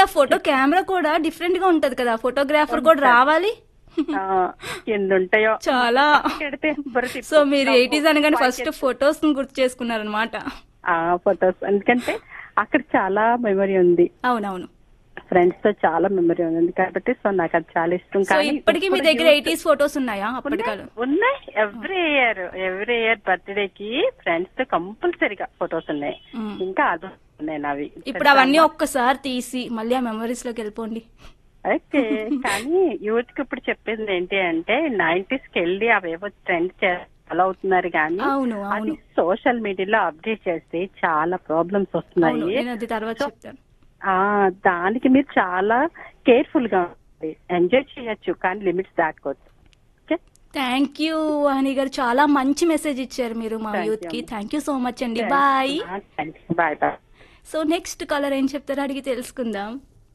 Photo camera కూడా different గా ఉంటది కదా ఫోటోగ్రాఫర్ కూడా రావాలి ఆ, ఎన్ని ఉంటాయో చాలా పెడితే బుర్ర తిప్పు. సో మీరు ఎయిటీస్ అనగానే ఫస్ట్ ఫొటోస్ గుర్తు చేసుకున్నారనమాట ఆ ఫొటోస్ ఎందుకంటే అక్కడ చాలా మెమరీ ఉంది అవునవును ఫ్రెండ్స్ తో చాలా మెమరీ ఉంది కాబట్టి సో నాకు అది చాలా ఇష్టం సో కానీ ఇప్పటికీ మీ ఇప్పుడు దగ్గర youth- ఎయిటీస్ ఫొటోస్ ఉన్నాయా అప్పటికాలం ఉన్నాయి every year every year birthday కి ఫ్రెండ్స్ తో కంపల్సరీగా ఫొటోస్ ఉన్నాయి మ్మ్. ఇంకా అది ఉన్నాయి నావి ఇప్పుడు అవన్నీ ఒక్కసారి తీసి మళ్ళీ ఆ మెమరీస్ లోకి వెళ్ళిపోండి ఓకే కానీ యూత్ కి ఇప్పుడు చెప్పింది ఏంటి అంటే నైన్టీస్ కి వెళ్ళి అవేవో ట్రెండ్ ఫాలో అవుతున్నారు కానీ అవును అది అవును సోషల్ మీడియాలో అప్డేట్ చేస్తే చాలా ప్రాబ్లమ్స్ అవును వస్తున్నాయి నేను అది తర్వాత చెప్తాను ఆ దానికి మీరు చాలా కేర్ఫుల్ గా ఉండాలి ఎంజాయ్ చేయొచ్చు కానీ లిమిట్స్ దాటుకోవచ్చు ఓకే థ్యాంక్ యూ అని గారు చాలా మంచి మెసేజ్ ఇచ్చారు మీరు మా Thank యూత్ కి you. Thank you so much అండి bye bye bye so next caller ఏం చెప్తారో అడిగి తెలుసుకుందాం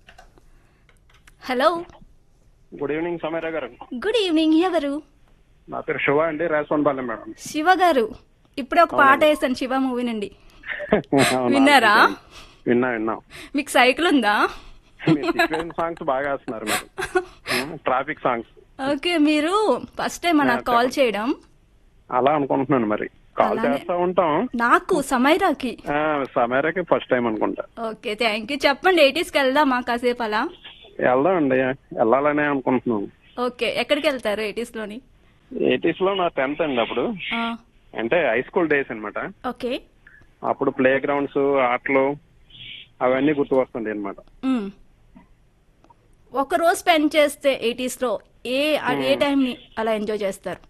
హలో గుడ్ ఈవినింగ్ సమీర గారు గుడ్ ఈవినింగ్ ఎవరు నా పేరు శివ అండి రాజకోనపల్లి మేడం శివ గారు ఇప్పుడే ఒక పాట వేసాను శివ మూవీ నుండి అవునా? విన్నారా? విన్నా విన్నా మీకు సైకిల్ ఉందా మీరు సాంగ్స్ బాగా వేస్తున్నారు మీరు ట్రాఫిక్ సాంగ్స్ ఓకే మీరు ఫస్ట్ టైం నాకు కాల్ చేయడం అలా అనుకుంటున్నాను మరి కాల్ అలానే. చేస్తా ఉంటాం నాకు సమైరాకి ఆ, సమీరకి ఫస్ట్ టైం అనుకుంటా ఓకే థ్యాంక్ యూ చెప్పండి ఎయిటీస్కి వెళ్దామా కాసేపు అలా వెళ్దాం అండి వెళ్ళాలనే అనుకుంటున్నాం ఓకే ఎక్కడికి వెళ్తారు ఎయిటీస్ లోని ఎయిటీస్ లో నా టెన్త్ అండి అప్పుడు ఆ, అంటే హై స్కూల్ డేస్ అన్నమాట ఓకే అప్పుడు ప్లే గ్రౌండ్స్ ఆటలు అవన్నీ గుర్తు వస్తుండే అనమాట మ్మ్. ఒక రోజు స్పెండ్ చేస్తే ఎయిటీస్ లో ఏ ఏ టైం ని అలా ఎంజాయ్ చేస్తారు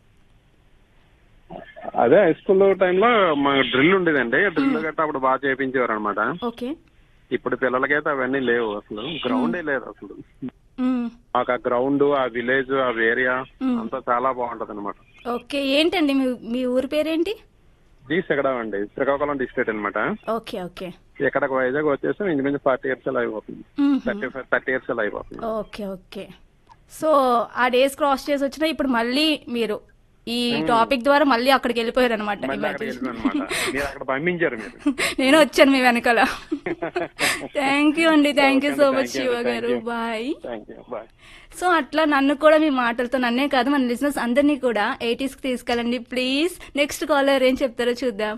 అదే హై స్కూల్ టైంలో మా డ్రిల్ ఉండేదండి డ్రిల్ గట్టా అప్పుడు బాగా చేయించేవారు అనమాట ఓకే ఇప్పుడు పిల్లలకైతే అవన్నీ లేవు అసలు గ్రౌండే లేదు అసలు మ్మ్. మాకు ఆ గ్రౌండ్ ఆ విలేజ్ ఆ ఏరియా అంతా చాలా బాగుంటది అనమాట ఓకే ఏంటండి మీ మీ ఊరి పేరేంటి జీ సెగడా అండి శ్రీకాకుళం డిస్ట్రిక్ట్ అనమాట ఓకే ఓకే ఇక్కడికి వైజాగ్ వచ్చేసి ఇంచుమించు ఫార్టీ ఇయర్స్ అలా అయిపోతుంది మ్మ్. థర్టీ ఫైవ్ థర్టీ ఇయర్స్ అలా అయిపోతుంది ఓకే ఓకే సో ఆ డేస్ క్రాస్ చేసి వచ్చినా ఇప్పుడు మళ్ళీ మీరు ఈ టాపిక్ ద్వారా మళ్ళీ అక్కడికి వెళ్ళిపోయారు అనమాట మళ్ళీ అక్కడికి వెళ్ళిపోయాను అనమాట మీరు అక్కడ పంపించారు మీరు నేను వచ్చాను మీ వెనకాల థ్యాంక్ యూ అండి థ్యాంక్ యూ Okay సో అండి, మచ్ thank you శివ అండి, గారు thank you. Bye thank you bye so అట్లా నన్ను కూడా మీ మాటలతో నన్నే కాదు మన లిజినెస్ అందరినీ కూడా ఎయిటీస్ కి తీసుకెళ్ళండి ప్లీజ్ నెక్స్ట్ కాలర్ ఏం చెప్తారో చూద్దాం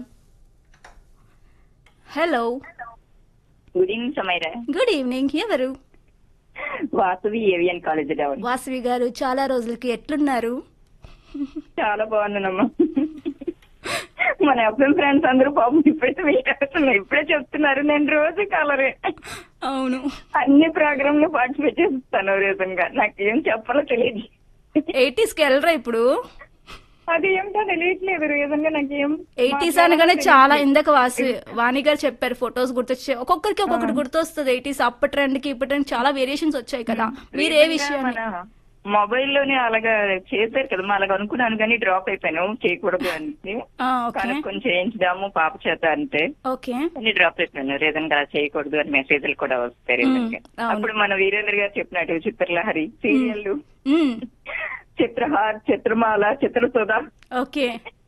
hello good evening Samaira good evening ఎవరు Vasavi Avian college down Vasavi గారు చాలా రోజులకి ఎట్లున్నారు చాలా బాగున్నానమ్మా మన ఎఫ్ఎం ఫ్రెండ్స్ అందరూ పాపం ఇప్పుడే వెయిట్ అవుతున్నారు ఇప్పుడే చెప్తున్నారు నేను రోజు కలరే అవును అన్ని ప్రోగ్రామ్ లో పార్టిసిపేట్ చేస్తాను రీజన్గా నాకేం చెప్పాలో తెలియదు ఎయిటీస్ కి వెళ్ళరా ఇప్పుడు అది ఏమిటో తెలియట్లేదు రీజన్ గా నాకేం ఎయిటీస్ అనగానే చాలా ఇందాక వాసి వాణి గారు చెప్పారు ఫొటోస్ గుర్తొచ్చాయి ఒక్కొక్కరికి ఒక్కొక్కటి గుర్తొస్తుంది ఎయిటీస్ అప్పటి ట్రెండ్ కి ఇప్పటి ట్రెండ్ చాలా వేరియేషన్స్ వచ్చాయి కదా మీరు ఏ విషయాన్ని మొబైల్ లోనే అలాగా చేశారు కదా మా అలాగ అనుకున్నాను కానీ డ్రాప్ అయిపోయాను చేయకూడదు అంటే ఆ, ఓకే కనుక్కొని చేయించుదాము పాప చేత అంటే ఓకే అని డ్రాప్ అయిపోయాను రీజన్ గా చేయకూడదు అని మెసేజ్లు కూడా వస్తాయి రీజన్ గా. అవును. అప్పుడు మన వీరేంద్ర గారు చెప్పినట్టు చిత్రలహరి సీరియల్ మ్మ్. చిత్రహార్ చిత్రమాల చిత్రసుధ ఓకే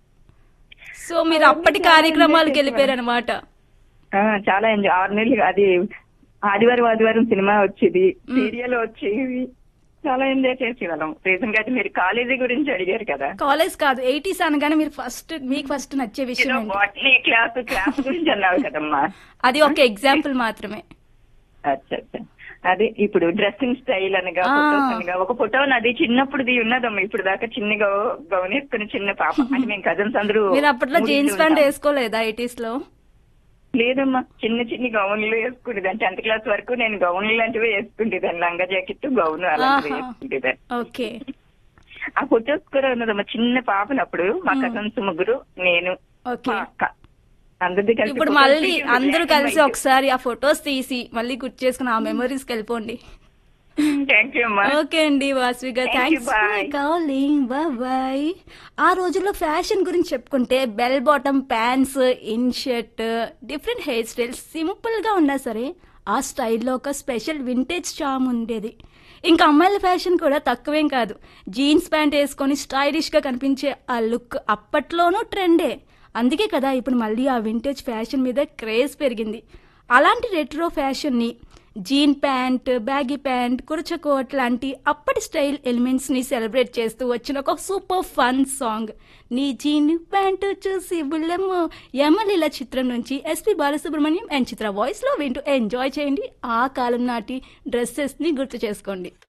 సో మీరు అప్పటి కార్యక్రమాలకు వెళ్ళిపోయారు అనమాట ఆ, చాలా ఎంజాయ్ ఆరు నెలలు అది ఆదివారం ఆదివారం సినిమా వచ్చేది సీరియల్ వచ్చేది చాలా ఎంజాయ్ చేసేవాళ్ళం రీజన్ గా అయితే మీరు కాలేజీ గురించి అడిగారు కదా కాలేజ్ కాదు ఎయిటీస్ అనగానే మీరు ఫస్ట్ మీకు ఫస్ట్ నచ్చే విషయం ఏంటి బాటనీ క్లాస్ క్లాస్ గురించి అన్నారు కదమ్మా అది ఒక ఎగ్జాంపుల్ మాత్రమే అచ్చా అచ్చా అదే ఇప్పుడు డ్రెస్సింగ్ స్టైల్ అనగా ఆ. ఫొటోస్ అనగా ఒక ఫోటో నాది చిన్నప్పుడుది ఉన్నదమ్మా ఇప్పుడు దాకా చిన్న గౌ- గౌన్ వేసుకుని చిన్న పాప అంటే మేము కజన్స్ అందరూ మీరు అప్పట్లో మూడింట్లో జీన్స్ ప్యాంట్ ఉంటాం. వేసుకోలేదా ఎయిటీస్ లో లేదమ్మా చిన్న చిన్న గౌన్లు వేసుకునేదాన్ని టెన్త్ క్లాస్ వరకు నేను గౌన్లు లాంటివి వేసుకుంటేదాన్ని లంగా జాకెట్ గౌన్ అలాంటివి ఆహా. వేసుకుంటేదాన్ని ఓకే ఆ ఫొటోస్ కూడా ఉన్నదమ్మా చిన్న పాపనప్పుడు మా కజన్స్ ముగ్గురు నేను ఓకే మా అక్క అందరిది కలిసి ఇప్పుడు photos మళ్ళీ తీసి అందరూ black and కలిసి white. ఒకసారి ఆ ఫొటోస్ తీసి మళ్ళీ గుర్తు చేసుకుని ఆ మెమరీస్కి వెళ్ళిపోండి థ్యాంక్ యూ అమ్మా ఓకే అండి వాసవి గారు Thank you, thanks for bye. Calling bye ఆ రోజుల్లో ఫ్యాషన్ గురించి చెప్పుకుంటే bell bottom pants in shirt different hairstyles simple గా ఉన్నా సరే ఆ స్టైల్లో ఒక స్పెషల్ వింటేజ్ చామ్ ఉండేది ఇంకా అమ్మాయిల ఫ్యాషన్ కూడా తక్కువేం కాదు జీన్స్ ప్యాంట్ వేసుకొని స్టైలిష్ గా కనిపించే ఆ లుక్ అప్పట్లోనూ ట్రెండే అందుకే కదా ఇప్పుడు మళ్ళీ ఆ వింటేజ్ ఫ్యాషన్ మీద క్రేజ్ పెరిగింది అలాంటి రెట్రో ఫ్యాషన్ని జీన్ ప్యాంట్ బ్యాగీ ప్యాంట్ కురచకోట్ లాంటి అప్పటి స్టైల్ ఎలిమెంట్స్ ని సెలబ్రేట్ చేస్తూ వచ్చిన ఒక సూపర్ ఫన్ సాంగ్ నీ జీన్ ప్యాంట్ చూసి బుల్లెమ్మ యమలీల చిత్రం నుంచి SP Balasubrahmanyam and Chitra voice లో వింటూ ఎంజాయ్ చేయండి ఆ కాలం నాటి డ్రెస్సెస్ ని గుర్తు చేసుకోండి